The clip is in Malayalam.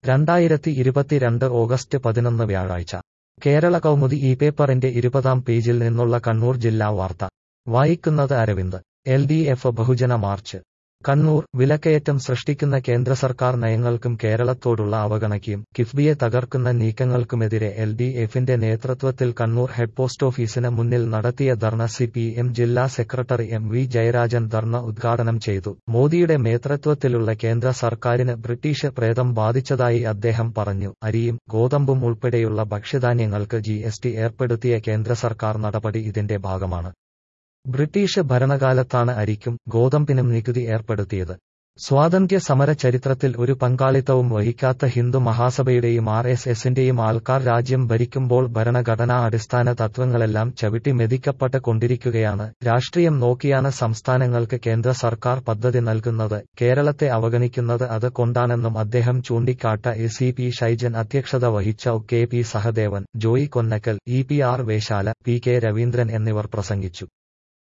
രണ്ടായിരത്തി ഇരുപത്തിരണ്ട് ഓഗസ്റ്റ് പതിനൊന്ന് വ്യാഴാഴ്ച കേരള കൗമുദി ഈ പേപ്പറിന്റെ ഇരുപതാം പേജിൽ നിന്നുള്ള കണ്ണൂർ ജില്ലാ വാർത്ത വായിക്കുന്നത് അരവിന്ദ് എൽ ഡി എഫ് ബഹുജന മാർച്ച് കണ്ണൂർ വിലക്കയറ്റം സൃഷ്ടിക്കുന്ന കേന്ദ്ര സർക്കാർ നയങ്ങൾക്കും കേരളത്തോടുള്ള അവഗണനയ്ക്കും കിഫ്ബിയെ തകർക്കുന്ന നീക്കങ്ങൾക്കുമെതിരെ എൽ ഡി എഫിന്റെ നേതൃത്വത്തിൽ കണ്ണൂർ ഹെഡ് പോസ്റ്റ് ഓഫീസിന് മുന്നിൽ നടത്തിയ ധർണ സി പി എം ജില്ലാ secretary M V Jayarajan dharna ഉദ്ഘാടനം ചെയ്തു മോദിയുടെ നേതൃത്വത്തിലുള്ള കേന്ദ്ര സർക്കാരിന് ബ്രിട്ടീഷ് പ്രേതം ബാധിച്ചതായി അദ്ദേഹം പറഞ്ഞു അരിയും ഗോതമ്പും ഉൾപ്പെടെയുള്ള ഭക്ഷ്യധാന്യങ്ങൾക്ക് ജി എസ് ടി ഏർപ്പെടുത്തിയ കേന്ദ്ര സർക്കാർ നടപടി ഇതിന്റെ ഭാഗമാണ് ബ്രിട്ടീഷ് ഭരണകാലത്താണ് അരിക്കും ഗോതമ്പിനും നികുതി ഏർപ്പെടുത്തിയത് സ്വാതന്ത്ര്യ സമര ചരിത്രത്തിൽ ഒരു പങ്കാളിത്തവും വഹിക്കാത്ത ഹിന്ദു മഹാസഭയുടെയും ആർ എസ് എസിന്റെയും ആൾക്കാർ രാജ്യം ഭരിക്കുമ്പോൾ ഭരണഘടനാ അടിസ്ഥാന തത്വങ്ങളെല്ലാം ചവിട്ടി മെതിക്കപ്പെട്ട് കൊണ്ടിരിക്കുകയാണ് രാഷ്ട്രീയം നോക്കിയാണ് സംസ്ഥാനങ്ങൾക്ക് കേന്ദ്ര സർക്കാർ പദ്ധതി നൽകുന്നത് കേരളത്തെ അവഗണിക്കുന്നത് അത് കൊണ്ടാണെന്നും അദ്ദേഹം ചൂണ്ടിക്കാട്ട എ സി പി ഷൈജൻ അധ്യക്ഷത വഹിച്ച K P Sahadevan Joy Konnakkal E P R Veshala P K Raveendran എന്നിവർ പ്രസംഗിച്ചു